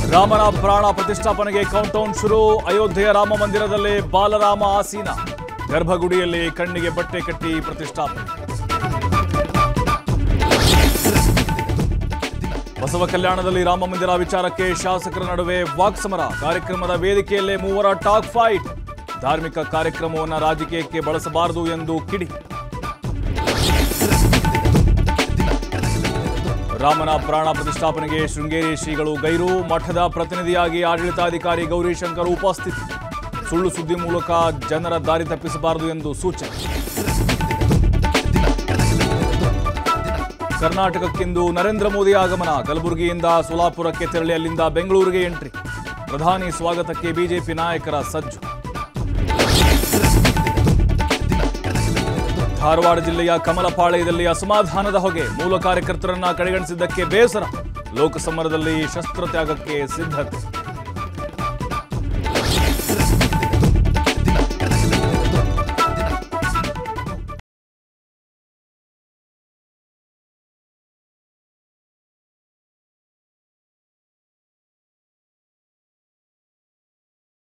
ರಾಮನ ಪ್ರಾಣ ಪ್ರತಿಷ್ಠಾಪನೆಗೆ ಕೌಂಟೌನ್ ಶುರು ಅಯೋಧ್ಯೆಯ ರಾಮ ಮಂದಿರದಲ್ಲಿ ಬಾಲರಾಮ ಆಸೀನ ಗರ್ಭಗುಡಿಯಲ್ಲಿ ಕಣ್ಣಿಗೆ ಬಟ್ಟೆ ಕಟ್ಟಿ ಪ್ರತಿಷ್ಠಾಪನೆ ಬಸವ ಕಲ್ಯಾಣದಲ್ಲಿ ರಾಮ ಮಂದಿರ ವಿಚಾರಕ್ಕೆ ಶಾಸಕರ ನಡುವೆ ವಾಕ್ಸಮರ ಕಾರ್ಯಕ್ರಮದ ವೇದಿಕೆಯಲ್ಲೇ ಮೂವರ ಟಾಕ್ ಫೈಟ್ ಧಾರ್ಮಿಕ ಕಾರ್ಯಕ್ರಮವನ್ನು ರಾಜಕೀಯಕ್ಕೆ ಬಳಸಬಾರದು ಎಂದು ಕಿಡಿ ರಾಮನ ಪ್ರಾಣ ಪ್ರತಿಷ್ಠಾಪನೆಗೆ ಶೃಂಗೇರಿ ಶ್ರೀಗಳು ಗೈರು ಮಠದ ಪ್ರತಿನಿಧಿಯಾಗಿ ಆಡಳಿತಾಧಿಕಾರಿ ಗೌರಿಶಂಕರ್ ಉಪಸ್ಥಿತಿ ಸುಳ್ಳು ಸುದ್ದಿ ಮೂಲಕ ಜನರ ದಾರಿ ತಪ್ಪಿಸಬಾರದು ಎಂದು ಸೂಚನೆ ಕರ್ನಾಟಕಕ್ಕಿಂದು ನರೇಂದ್ರ ಮೋದಿ ಆಗಮನ ಕಲಬುರಗಿಯಿಂದ ಸೋಲಾಪುರಕ್ಕೆ ತೆರಳಿ ಅಲ್ಲಿಂದ ಬೆಂಗಳೂರಿಗೆ ಎಂಟ್ರಿ ಪ್ರಧಾನಿ ಸ್ವಾಗತಕ್ಕೆ ಬಿಜೆಪಿ ನಾಯಕರ ಸಜ್ಜು ಧಾರವಾಡ ಜಿಲ್ಲೆಯ ಕಮಲಪಾಳ್ಯದಲ್ಲಿ ಅಸಮಾಧಾನದ ಹೊಗೆ ಮೂಲ ಕಾರ್ಯಕರ್ತರನ್ನ ಕಡೆಗಣಿಸಿದ್ದಕ್ಕೆ ಬೇಸರ ಲೋಕಸಮರದಲ್ಲಿ ಶಸ್ತ್ರತ್ಯಾಗಕ್ಕೆ ಸಿದ್ಧತೆ